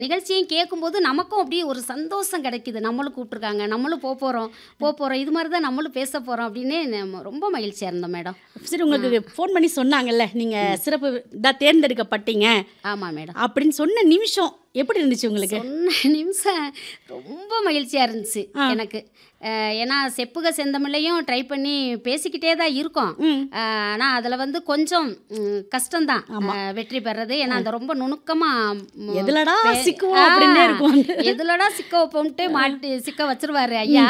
நிகழ்ச்சியும் கேட்கும்போது நமக்கும் அப்படியே ஒரு சந்தோஷம் கிடைக்குது நம்மளும் கூப்பிட்ருக்காங்க நம்மளும் போக போகிறோம் போக போகிறோம் இது மாதிரி தான் நம்மளும் பேச போகிறோம் அப்படின்னு நம்ம ரொம்ப மகிழ்ச்சியாக இருந்தோம் மேடம் சரி உங்களுக்கு ஃபோன் பண்ணி சொன்னாங்கல்ல நீங்க சிறப்பு தான் தேர்ந்தெடுக்கப்பட்டீங்க ஆமாம் மேடம் அப்படின்னு சொன்ன நிமிஷம் எப்படி இருந்துச்சு உங்களுக்கு சொன்ன நிமிஷம் ரொம்ப மகிழ்ச்சியாக இருந்துச்சு எனக்கு அஹ் ஏன்னா செப்புக செந்தமிழையும் ட்ரை பண்ணி பேசிக்கிட்டே தான் இருக்கோம் ம். ஆனால் அதில் வந்து கொஞ்சம் ம், கஷ்டம்தான் அஹ் வெற்றி பெறது ஏன்னா அந்த ரொம்ப நுணுக்கமாக எதுலடா சிக்குவோம் அப்படின்னே இருக்கும் வந்து. எதுலடா சிக்க வைப்போம்ட்டு மாட்டி சிக்க வச்சிருவாரு ஐயா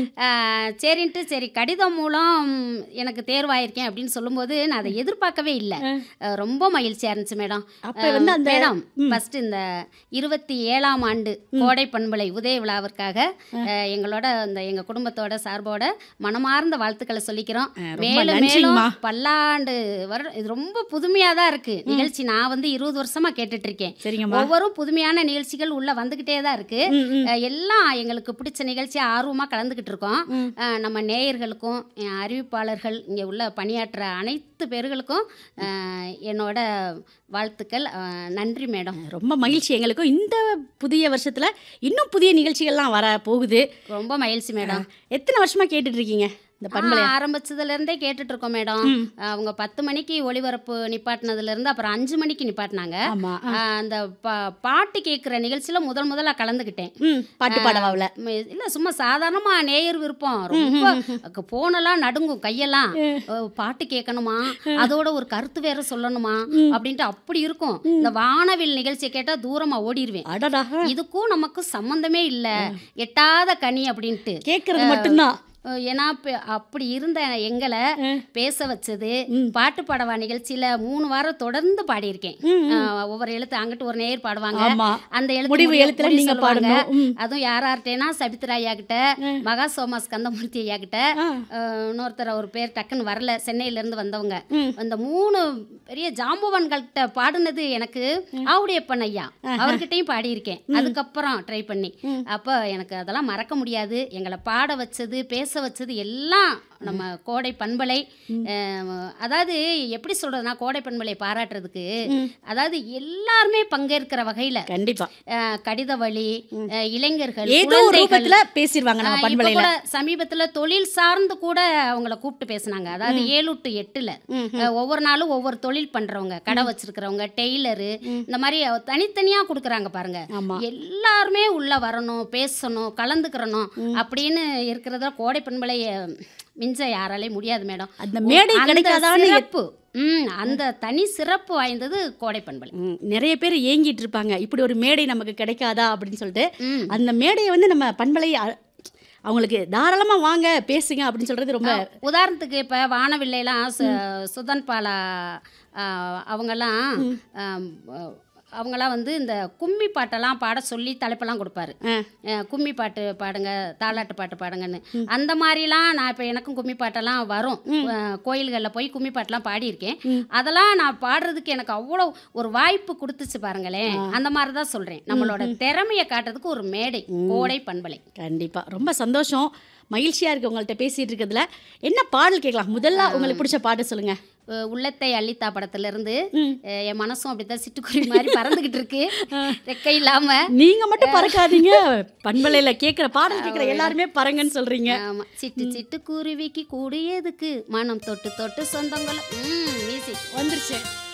அஹ் சரின்ட்டு சரி கடிதம் மூலம் எனக்கு தேர்வாயிருக்கேன் அப்படின்னு சொல்லும்போது நான் அதை எதிர்பார்க்கவே இல்லை அஹ் ரொம்ப மகிழ்ச்சியாக இருந்துச்சு மேடம் அப்ப வந்து அந்த- மேடம் ஃபர்ஸ்ட் இந்த இருபத்தி ஏழாம் ஆண்டு கோடை பண்பலை உதய விழாவிற்காக அஹ், எங்களோட இந்த எங்க குடும்பத்தோட சார்போட மனமார்ந்த வாழ்த்துக்களை சொல்லிக்கிறோம் ரொம்ப மேலும் மேலும் நன்றிங்கம்மா. பல்லாண்டு வருடம் இது ரொம்ப புதுமையா தான் இருக்கு நிகழ்ச்சி நான் வந்து இருபது வருஷமா கேட்டுட்டு இருக்கேன் சரிங்கம்மா ஒவ்வொரு புதுமையான நிகழ்ச்சிகள் உள்ள வந்துகிட்டே தான் இருக்கு ம், ம். அஹ், எல்லாம் எங்களுக்கு பிடிச்ச நிகழ்ச்சி ஆர்வமா கலந்துக்கிட்டு இருக்கோம் அஹ், நம்ம நேயர்களுக்கும் அஹ், அறிவிப்பாளர்கள் இங்கே உள்ள பணியாற்ற அனைத்து பேர்களுக்கும் அஹ், என்னோட வாழ்த்துக்கள் அஹ், நன்றி மேடம் ரொம்ப மகிழ்ச்சி எங்களுக்கும் இந்த புதிய வருஷத்துல இன்னும் புதிய நிகழ்ச்சிகள்லாம் வர போகுது ரொம்ப மகிழ்ச்சி மேடம் எத்தனை வருஷமா கேட்டுட்டு இருக்கீங்க இந்த பண்பலை ஆ, ஆரம்பிச்சதுல இருந்தே கேட்டுட்டு இருக்கோம் மேடம் அவங்க பத்து மணிக்கு ஒளிபரப்பு நிப்பாட்டினதுல இருந்து அப்புறம் அஞ்சு மணிக்கு நிப்பாட்டினாங்க ஆமா ஆ, அந்த பா பாட்டு கேட்குற நிகழ்ச்சியில முதல் முதல்ல கலந்துக்கிட்டேன் ம் பாட்டு பாடவாவில் ம, இல்ல சும்மா சாதாரணமா நேயர் விருப்பம் ரொம்ப அக்க போனெல்லாம் நடுங்கும் கையெல்லாம் அ, பாட்டு கேட்கணுமா அதோட ஒரு கருத்து வேற சொல்லணுமா அப்படின்ட்டு அப்படி இருக்கும் இந்த வானவில் நிகழ்ச்சியை கேட்டா தூரமா ஓடிடுவேன் அடடா இதுக்கும் நமக்கும் சம்பந்தமே இல்ல எட்டாத கனி அப்படின்ட்டு கேட்கறது மட்டும்தான் அஹ் ஏன்னா இப்ப அப்படி இருந்த எங்களை பேச வச்சது பாட்டு பாடவா நிகழ்ச்சியில மூணு வாரம் தொடர்ந்து பாடியிருக்கேன் அஹ் ஒவ்வொரு எழுத்து அங்கிட்டு ஒரு நேர் பாடுவாங்க ஆமா அந்த எழுத்து முடிவு முடிவு- எழுத்துல முடிவு நீங்க சொல்லுவாங்க. பாடணும். ம். அதுவும் யார் யார்கிட்டனா சபித்ரா ஐயா கிட்ட மகா சோமா ஸ்கந்தமூர்த்தி ஐயா கிட்ட ஆ. அஹ் இன்னொருத்தர் ஒரு பேர் டக்குன்னு வரல சென்னையில இருந்து வந்தவங்க ம். அந்த மூணு பெரிய ஜாம்பவான்கள்கிட்ட பாடுனது எனக்கு ஆவுடையப்பன் ஐயா அவர்கிட்டயும் பாடியிருக்கேன் அதுக்கப்புறம் ட்ரை பண்ணி அப்போ எனக்கு அதெல்லாம் மறக்க முடியாது எங்களை பாட வச்சது பேச வச்சது எல்லாம் நம்ம கோடை பண்பலை அஹ், அதாவது எப்படி சொல்றதுன்னா கோடை பண்பலை பாராட்டுறதுக்கு அதாவது எல்லாருமே பங்கேற்கிற வகையில கண்டிப்பா அஹ், கடித வழி அஹ், இளைஞர்கள் ஏதோ ஒரு குழந்தைகள் ரூபத்துல பேசிடுவாங்க நம்ம ஆஹ் இப்ப பண்பலையில கூட சமீபத்துல தொழில் சார்ந்து கூட அவங்கள கூப்பிட்டு பேசுனாங்க அதாவது ஏழு டு எட்டுல அஹ் ஒவ்வொரு நாளும் ஒவ்வொரு தொழில் பண்றவங்க கடை வச்சிருக்கிறவங்க டெய்லரு இந்த மாதிரி தனித்தனியா கொடுக்குறாங்க பாருங்க ஆமா எல்லாருமே உள்ள வரணும் பேசணும் கலந்துக்கிறணும் அப்படின்னு இருக்கிறத கோடை பண்பலை அஹ், மிஞ்ச யாராலையும் முடியாது மேடம் அந்த மேடை அந்த கிடைக்காதான்னு சிறப்பு ம் அந்த தனி சிறப்பு வாய்ந்தது கோடை பண்பலை ம், நிறைய பேர் ஏங்கிட்டு இருப்பாங்க இப்படி ஒரு மேடை நமக்கு கிடைக்காதா அப்படின்னு சொல்லிட்டு ம் அந்த மேடையை வந்து நம்ம பண்பலை அ- அவங்களுக்கு தாராளமா வாங்க பேசுங்க அப்படின்னு சொல்றது ரொம்ப உதாரணத்துக்கு இப்போ வானவில்லைலாம் சு- சுதன் பாலா ஆ, அவங்கெல்லாம் ஆம், அவங்கெல்லாம் வந்து இந்த கும்மி பாட்டெல்லாம் பாட சொல்லி தலைப்பெல்லாம் கொடுப்பாரு ஆ. அஹ், கும்மி பாட்டு பாடுங்க தாலாட்டு பாட்டு பாடுங்கன்னு அந்த மாதிரிலாம் நான் இப்போ எனக்கும் கும்மி பாட்டெல்லாம் வரும் கோயில்களில் போய் கும்மி பாட்டெல்லாம் பாடியிருக்கேன் அதெல்லாம் நான் பாடுறதுக்கு எனக்கு அவ்வளோ ஒரு வாய்ப்பு கொடுத்துச்சு பாருங்களேன் அந்த மாதிரி தான் சொல்கிறேன் நம்மளோட திறமையை காட்டுறதுக்கு ஒரு மேடை கோடை பண்பலை கண்டிப்பா ரொம்ப சந்தோஷம் மகிழ்ச்சியா இருக்கு உங்கள்ட்ட பேசிட்டு இருக்கிறதுல என்ன பாடல் கேட்கலாம் முதல்ல உங்களுக்கு பிடிச்ச பாட்டு சொல்லுங்க அஹ் உள்ளத்தை அள்ளித்தா படத்துல இருந்து ம். அஹ் என் மனசும் அப்படித்தான் சிட்டுக்குருவி மாதிரி பறந்துகிட்டு இருக்கு ரெக்கை இல்லாம நீங்க மட்டும் பறக்காதீங்க பண்பலையில கேட்குற பாடல் கேட்குற எல்லாருமே பறங்கன்னு சொல்றீங்க ஆமா சிட்டு சிட்டு குருவிக்கு கூடியதுக்கு மனம் தொட்டு தொட்டு சொந்தங்கள் ம் மியூசிக் வந்துருச்சு